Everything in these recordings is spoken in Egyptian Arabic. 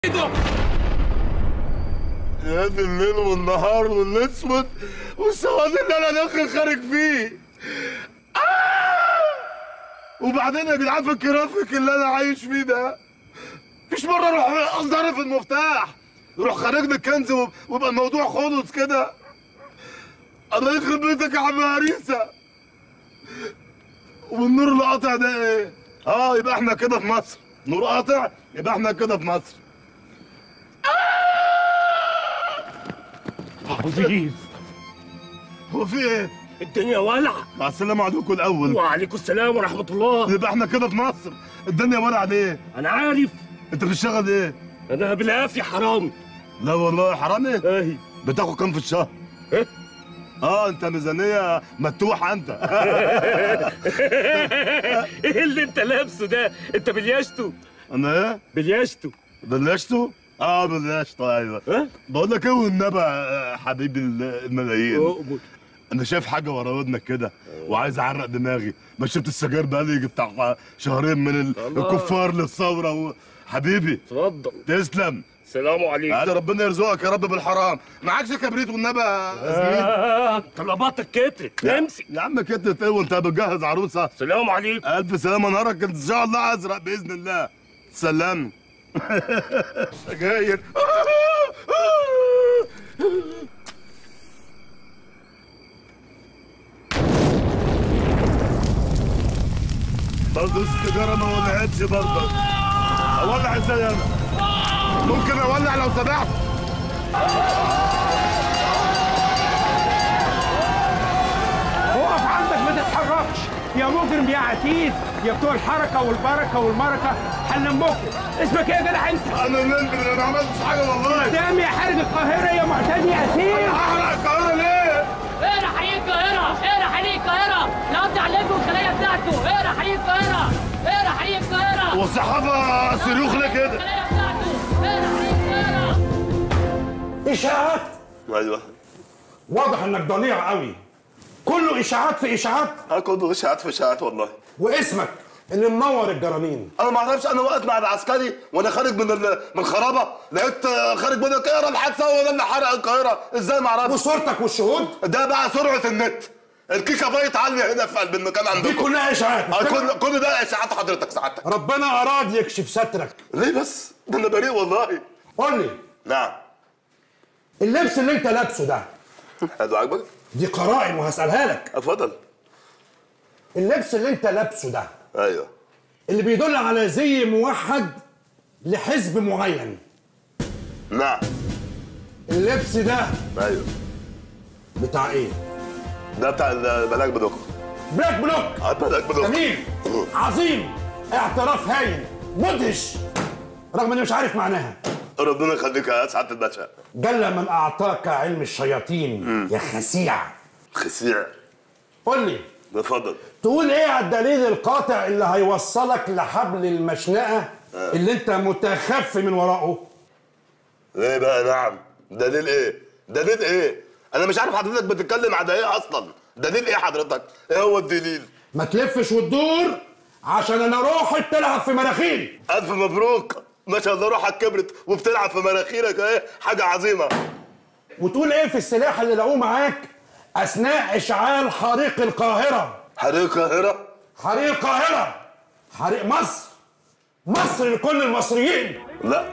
ايده يا دي الليل والنهار والاسود والسواد اللي انا داخل خارج فيه آه! وبعدين يا جدعان في الكرافيك اللي انا عايش فيه ده مفيش مره اروح ظرف المفتاح يروح خارج لي الكنز وب- ويبقى الموضوع خلص كده الله يخرب بيتك يا عم هريسه والنور اللي قاطع ده ايه؟ اه يبقى احنا كده في مصر نور قاطع يبقى احنا كده في مصر عظيم هو في ايه؟ الدنيا ولع مع السلامة عليكم الأول وعليكم السلام ورحمة الله يبقى احنا كده في مصر الدنيا ولع عليه أنا عارف أنت بتشتغل إيه؟ أنا بالعافية حرامي لا والله حرامي أهي بتاخد كام في الشهر؟ إيه؟ اه انت ميزانية مفتوحة انت إيه اللي أنت لابسه ده؟ أنت بلياشته انا ايه؟ بلياشته بلشته؟ اه بلشته ايوه ها؟ بقول لك ايه والنبي يا حبيبي الملايين أؤمر. انا شايف حاجة ورا ودنك كده وعايز اعرق دماغي ما شربت السجاير بقالي يجي بتاع شهرين من ال- الله. الكفار للثورة و... حبيبي اتفضل تسلم السلام عليكم هذا ربنا يرزقك يا رب بالحرام معكش كبريت والنبي يا زميل آه طلباتك كترت امسك يا عم كترت ايه وانت بتجهز عروسه السلام عليكم الف سلامه نهارك ان شاء الله ازرق باذن الله سلام سجاير برضه السيجاره ما ولعتش برضه اولع ازاي انا ممكن اولع لو سمحت اقف عندك ما تتحركش يا مجرم يا عتيد يا بتوع الحركه والبركه والمركه هنلمكم اسمك ايه يا جدع انت؟ انا نمت انا ما عملتش حاجه والله قدام يا حارج القاهره يا معتدي اسير احرق القاهره ليه؟ اقرا حريق القاهرة اقرا حريق القاهرة نقطع عليكم الخلايا بتاعته اقرا حريق القاهرة اقرا حريق القاهرة والصحافه صاروخ ليه كده؟ الخلايا بتاعته اقرا حريق القاهرة اشاعات ايوه واضح انك ضليع قوي كله اشاعات في اشاعات هاكل اشاعات في اشاعات والله واسمك اللي منور الجرانين انا ما اعرفش انا واقف مع العسكري وانا خارج من ال- من الخرابه لقيت آه، خارج من القاهره الحادثه هو ده اللي حرق القاهره ازاي ما اعرفش وصورتك والشهود ده بقى سرعه النت الكيكه بايت عاليه هنا في قلب المكان دي عندكم كلها اشاعات آه، كل كل ده اشاعات حضرتك سعادتك ربنا اراد يكشف سترك ليه بس ده انا بريء والله قول لي نعم اللبس اللي انت لابسه ده هذا عاجبك دي قرائن وهسالها لك اتفضل اللبس اللي انت لابسه ده ايوه اللي بيدل على زي موحد لحزب معين نعم اللبس ده ايوه بتاع ايه؟ ده بتاع البلاك بدوك بلاك بلوك البلاك بدوك جميل عظيم اعتراف هايل مدهش رغم اني مش عارف معناها ربنا يخليك يا سعاده الباشا جل من اعطاك علم الشياطين يا خسيع خسيع قول لي اتفضل تقول ايه على الدليل القاطع اللي هيوصلك لحبل المشنقه اللي انت متخفي من وراءه ايه بقى نعم دليل ايه دليل ايه انا مش عارف حضرتك بتتكلم على ايه اصلا دليل ايه حضرتك ايه هو الدليل ما تلفش وتدور عشان انا روحي تلعب في مناخيري الف مبروك ما شاء الله روحك كبرت وبتلعب في مناخيرك ايه حاجه عظيمه وتقول ايه في السلاح اللي لقوه معاك اثناء اشعال حريق القاهره حريق القاهره حريق القاهره حريق مصر مصر لكل المصريين لا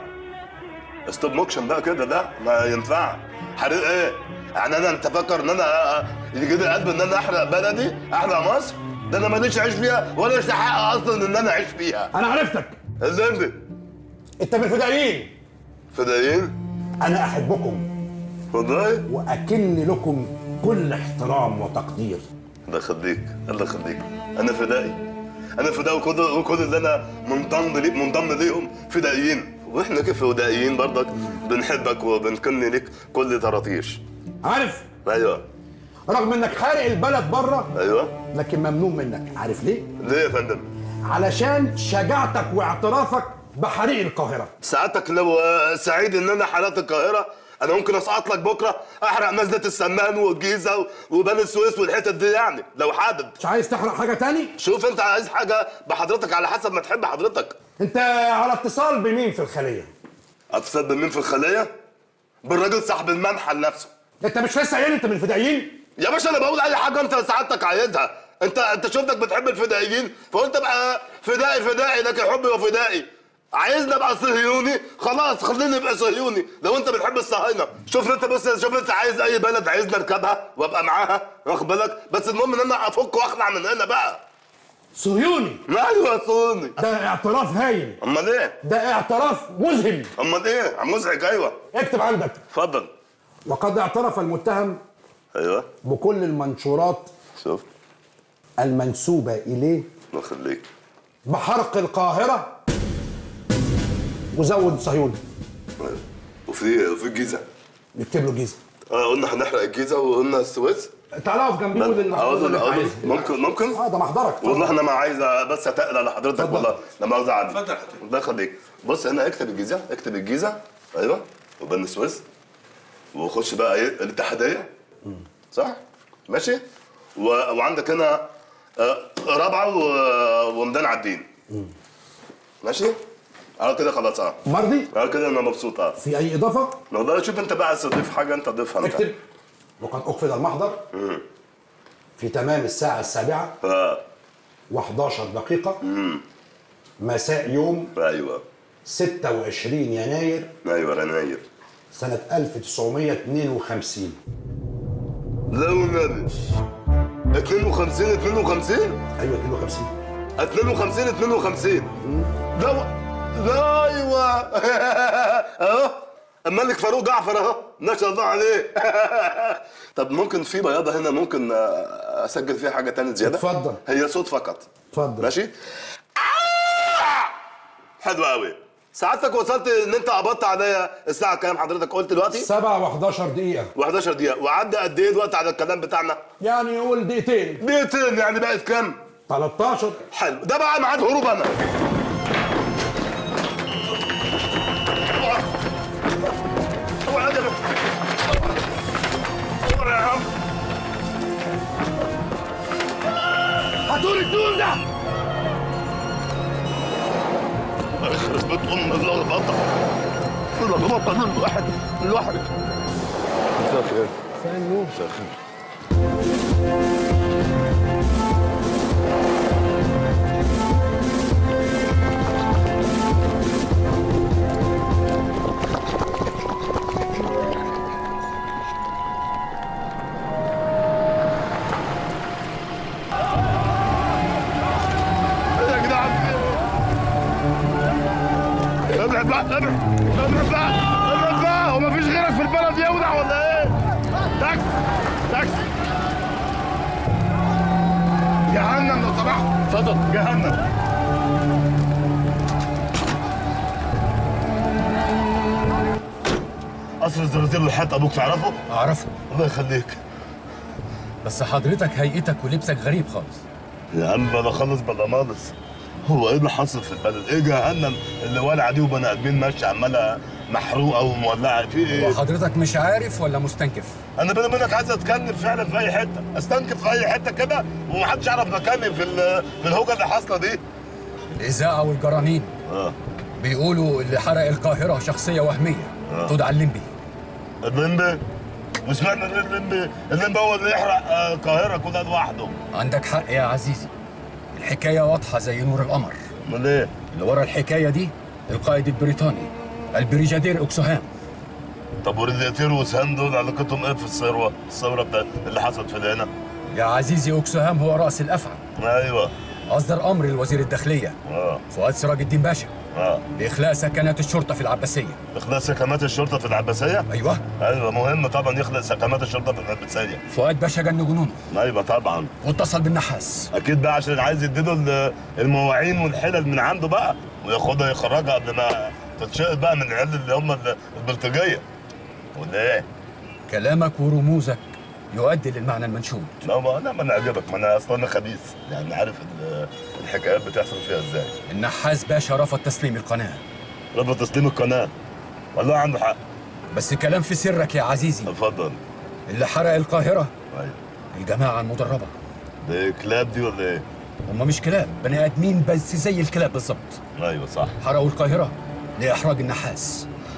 ستوب موكشن بقى كده لا ما ينفع حريق ايه يعني انا انت فاكر ان انا يجي لي قلب ان انا احرق بلدي احرق مصر ده انا ماليش اعيش فيها ولا ليش حق اصلا ان انا اعيش فيها انا عرفتك الزنبي انت من الفدائيين فدائيين انا احبكم والله واكن لكم كل احترام وتقدير الله يخليك الله يخليك انا فدائي انا فدائي وكل وكل اللي انا منضم لي منضم ليهم فدائيين واحنا كيف فدائيين برضك بنحبك وبنكن لك كل طراطيش عارف ايوه رغم انك حارق البلد بره ايوه لكن ممنوع منك عارف ليه ليه يا فندم علشان شجاعتك واعترافك بحريق القاهره سعادتك لو آه، سعيد ان انا حرقت القاهره انا ممكن اسقط لك بكره احرق مسجد السمان والجيزه وبني السويس والحتت دي يعني لو حابب مش عايز تحرق حاجه تاني شوف انت عايز حاجه بحضرتك على حسب ما تحب حضرتك انت على اتصال بمين في الخليه اتصل بمين في الخليه بالراجل صاحب المنحل نفسه انت مش لسه قايل انت من الفدائيين يا باشا انا بقول اي حاجه انت سعادتك عايزها انت انت شفتك بتحب الفدائيين فقلت ابقى فدائي فدائي لكن حبي وفدائي عايزني ابقى صهيوني خلاص خليني ابقى صهيوني لو انت بتحب الصهاينه شوف انت بس شوف انت عايز اي بلد عايزني اركبها وابقى معاها واخد بالك بس المهم ان انا افك واخلع من هنا بقى صهيوني ايوه صهيوني ده اعتراف هايل امال ايه ده اعتراف مذهل امال ايه مزعج ايوه اكتب عندك اتفضل وقد اعترف المتهم ايوه بكل المنشورات شوف المنسوبة إليه الله يخليك بحرق القاهرة وزود صهيوني أيوة. وفي وفي الجيزه نكتب له جيزة اه قلنا هنحرق الجيزه وقلنا السويس تعالى اقف جنبي قول اللي اقول اللي انت اقول عايزه. ممكن ممكن اه ده محضرك والله انا ما عايز بس اتقل على حضرتك اتفضل. والله لا مؤاخذه عني اتفضل حضرتك. الله يخليك بص هنا اكتب الجيزه اكتب الجيزه ايوه وبني السويس وخش بقى ايه الاتحاديه صح ماشي و... وعندك هنا آه، رابعه و... وميدان عابدين ماشي اه كده خلاص اه مرضي اه كده انا مبسوط اه في أي إضافة والله شوف انت بقى عايز تضيف حاجه انت ضيفها انت اكتب وقد أقفل المحضر في تمام الساعة السابعة اه و11 دقيقة مساء يوم ايوه 26 يناير ايوه يناير سنة 1952 لا والنبي 52 52 أيوة 52 52 52 لا و... لا ايوه اهو الملك فاروق جعفر اهو ما شاء الله عليه طب ممكن في بياضه هنا ممكن آه، اسجل فيها حاجه تانية زياده اتفضل. هي صوت فقط اتفضل. ماشي آه! حلو قوي سعادتك وصلت ان انت قبضت عليا الساعه كام حضرتك قلت دلوقتي 7 و11 دقيقة و11 دقيقه وعدى قد ايه الوقت على الكلام بتاعنا يعني يقول دقيقتين دقيقتين يعني بقت كام 13 حلو ده بقى ميعاد هروب انا اوعى يا اوعى يا عم هاتولي الدول ده يخرب بيت ام اللخبطه اللخبطه من الواحد من الواحد مساء الخير مساء الخير يا جدعان ابعد بقى ابعد ابعد بقى ابعد بقى هو مفيش غيرك في البلد يودع ولا ايه؟ تاكس تاكس جهنم لو سمحت اتفضل جهنم قصر الزرازير والحيط ابوك تعرفه؟ أعرفه الله يخليك بس حضرتك هيئتك ولبسك غريب خالص يا عم بلا خلص بلا مالص هو ايه اللي حاصل في البلد؟ ايه جهنم اللي والعه دي وبني ادمين ماشيه عماله محروقه ومولعه في ايه؟ وحضرتك مش عارف ولا مستنكف انا بيني وبينك عايز اتكلم فعلا في اي حته استنكف في اي حته كده ومحدش يعرف مكاني في ال- في الهوجه اللي حاصله دي الإذاعة والجرانين اه بيقولوا اللي حرق القاهرة شخصية وهمية تدعى الليمبي الليمبي مش معنى ان الليمبي الليمبي هو اللي يحرق آه، القاهره كلها لوحده عندك حق يا عزيزي الحكاية واضحة زي نور القمر امال ايه؟ اللي ورا الحكاية دي القائد البريطاني البريجادير أكسوهام طب وريديتير وسهام دول علاقتهم ايه في الثروه؟ الثوره بتاع اللي حصلت في هنا؟ يا عزيزي أكسوهام هو رأس الأفعى ايوه أصدر أمر لوزير الداخلية اه فؤاد سراج الدين باشا اه بإخلاء سكنات الشرطة في العباسية اخلاص سكنات الشرطه في العباسيه؟ أيوه ايوه مهم طبعا يخلق سكنات الشرطه في العباسيه فؤاد باشا جن جنونه ايوه طبعا واتصل بالنحاس اكيد بقى عشان عايز يديله ال- المواعين والحلل من عنده بقى وياخدها يخرجها قبل ما تتشقط بقى من العيال اللي هم ال- البلطجيه ولا ايه؟ كلامك ورموزك يؤدي للمعنى المنشود لا ما انا ما انا عجبك ما انا اصلا انا خبيث يعني عارف ال- الحكايات بتحصل فيها ازاي النحاس باشا رفض تسليم القناة رفض تسليم القناه والله عنده حق بس كلام في سرك يا عزيزي اتفضل اللي حرق القاهرة ايوه الجماعة المدربة دي كلاب دي ولا ايه؟ هم مش كلاب بني آدمين بس زي الكلاب بالظبط ايوه صح حرقوا القاهرة لإحراج النحاس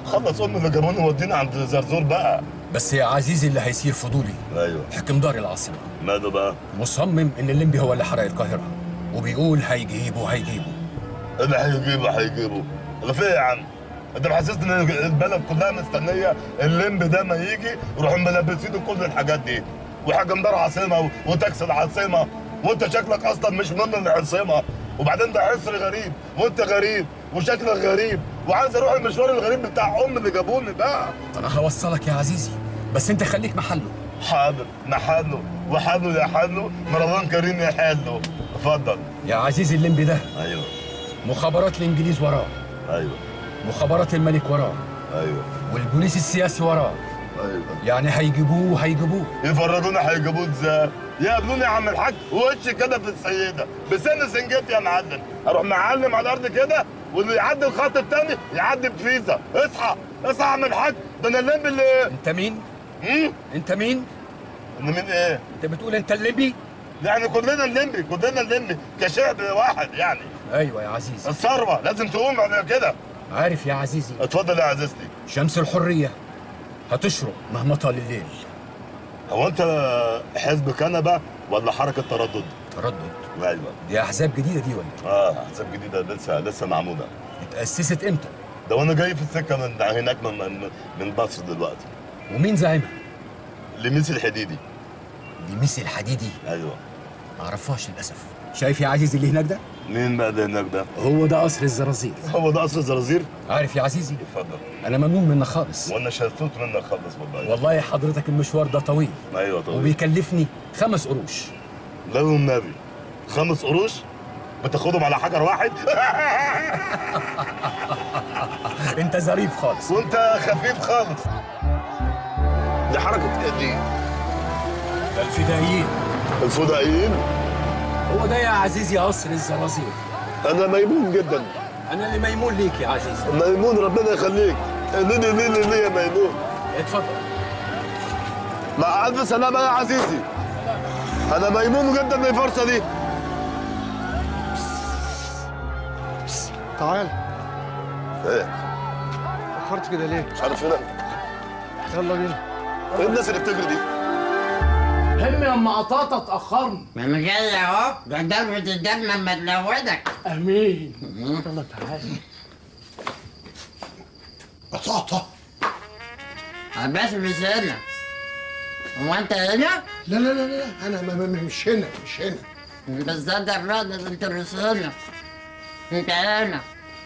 خلص ام اللي جابوني ودينا عند زرزور بقى بس يا عزيزي اللي هيصير فضولي ايوه حكم دار العاصمة ماله بقى مصمم ان الليمبي هو اللي حرق القاهرة وبيقول هيجيبه هيجيبه اللي هيجيبه هيجيبه اللي فيه يا عم انت محسسني ان البلد كلها مستنيه الليمب ده ما يجي يروحوا ملبسينه كل الحاجات دي وحكم دار عاصمه وتاكس العاصمه وانت شكلك اصلا مش من العاصمه وبعدين ده عصر غريب وانت غريب وشكلك غريب وعايز اروح المشوار الغريب بتاع ام اللي جابوني بقى انا هوصلك يا عزيزي بس انت خليك محله حاضر محله وحله يا حله رمضان كريم يا حله اتفضل يا عزيزي الليمبي ده ايوه مخابرات الانجليز وراه ايوه مخابرات الملك وراه ايوه والبوليس السياسي وراه ايوه يعني هيجيبوه هيجيبوه يفرجونا هيجيبوه ازاي يقابلوني يا عم الحاج وش كده في السيده بسن سنجتي يا معلم اروح معلم على الارض كده واللي يعدي الخط التاني يعدي بفيزا اصحى اصحى يا عم الحاج ده انا الليمبي اللي انت مين امم انت مين إن مين ايه انت بتقول انت الليمبي يعني كلنا الليمبي كلنا الليمبي كشعب واحد يعني ايوه يا عزيزي الثروه لازم تقوم على كده عارف يا عزيزي اتفضل يا عزيزتي شمس الحرية هتشرق مهما طال الليل هو انت حزب كنبه ولا حركه تردد؟ تردد ايوه دي احزاب جديدة دي ولا اه احزاب جديده لسه لسه معموله اتأسست امتى ده وانا جاي في السكه من هناك من من, من مصر دلوقتي ومين زعيمها لميس الحديدي دي ميسي الحديدي ايوه معرفهاش للاسف شايف يا عزيزي اللي هناك ده مين بقى ده هناك ده؟ هو ده قصر الزرازير هو ده قصر الزرازير؟ عارف يا عزيزي اتفضل انا ممنون منك خالص وانا شلتوت منك خلص والله والله حضرتك المشوار ده طويل ايوه طبعا وبيكلفني خمس قروش لا والنبي خمس قروش بتاخدهم على حجر واحد انت ظريف خالص وانت خفيف خالص دي حركه ايه دي؟ ده الفدائيين الفضائيين هو ده يا عزيزي قصر الزرازير انا ميمون جدا انا اللي ميمون ليك يا عزيزي ميمون ربنا يخليك ليه ليه ليه ليه يا ميمون اتفضل مع الف سلامه يا عزيزي انا ميمون جدا من الفرصه دي تعال ايه اخرت كده ليه؟ مش عارف هنا يلا بينا ايه الناس اللي بتجري دي هم لما قطاطة اتأخرنا ما انا جاي اهو ده ضربة الدم لما تلودك امين يلا تعالى بطاطا بس مش هنا هو انت هنا؟ لا لا لا لا انا ما- ما- مش هنا مش هنا بس ده الراجل انت مش هنا انت هنا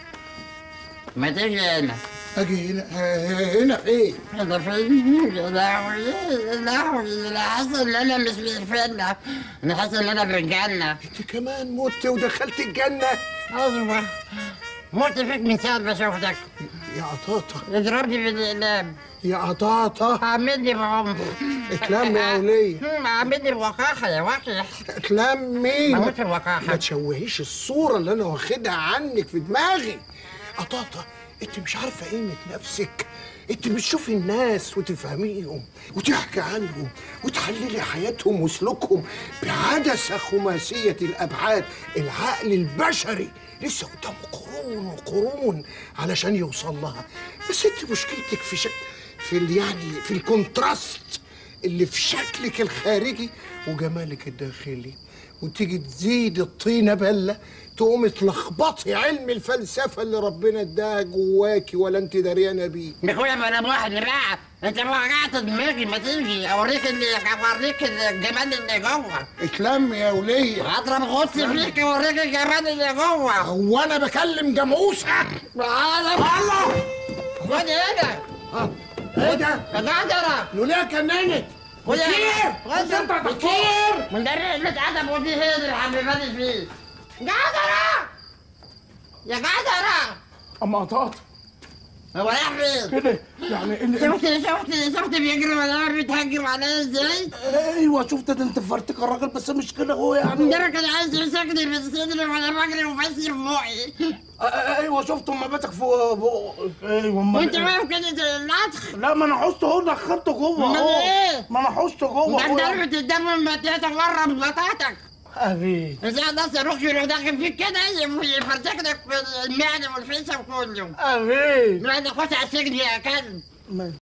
ما تيجي هنا اجي هنا آه، هنا فين؟ انا فين؟ يا لهوي يا لهوي انا حاسس ان انا مش في الفيلا انا حاسس ان انا في الجنة انت كمان مت ودخلت الجنه ايوه مت فيك من ساعة ما شفتك يا قطاطا اضربني بالاقلام يا قطاطا عاملني بعمر اتلم يا وليه عاملني بوقاحة يا وحش اتلم مين؟ بموت في ما الوقاحة تشوهيش الصورة اللي أنا واخدها عنك في دماغي قطاطة أنت مش عارفة قيمة نفسك أنت بتشوفي الناس وتفهميهم وتحكي عنهم وتحللي حياتهم وسلوكهم بعدسة خماسية الأبعاد العقل البشري لسه قدامه قرون وقرون علشان يوصل لها بس أنت مشكلتك في شك... في ال- يعني في الكونتراست اللي في شكلك الخارجي وجمالك الداخلي وتيجي تزيد الطينه بله تقوم تلخبطي علم الفلسفه اللي ربنا اداها جواكي ولا انت دريانه بيه يا اخويا ما انا واحد بقى انت وقعت دماغي ما تيجي اوريك اللي اوريك الجمال اللي جوه اتلم يا وليه اضرب غص فيك اوريك الجمال اللي جوه هو انا بكلم جاموسه تعالى الله خد هنا ايه ده؟ يا جدرة لوليه كننت كتير كتير من ده اللي اتعدم ودي هي اللي حبيباتي فيه جدرة يا جدرة اما قطاطة هو رايح فين؟ كده يعني اللي شفت شفت شفت بيجري ولا بيتهجم عليا ازاي؟ ايوه شفت ده انت فرتك الراجل بس مش كده هو يعني ده كان عايز يمسكني في صدري وانا بجري وبس في بوقي آه، آه، ايوه شفت اما باتك فوق بقك ايوه أمال وانت إيه؟ واقف كده اللطخ لا ما انا حوشته اهو دخلته جوه أمال اهو إيه؟ ما انا حوشته جوه ده أهو. ضربة الدم ما تتورم بطاطك ابي ازاي الناس يروح يروح داخل فيك كده يفرتك لك في المعده والفيسه وكله ابي لا تخش على السجن يا كلب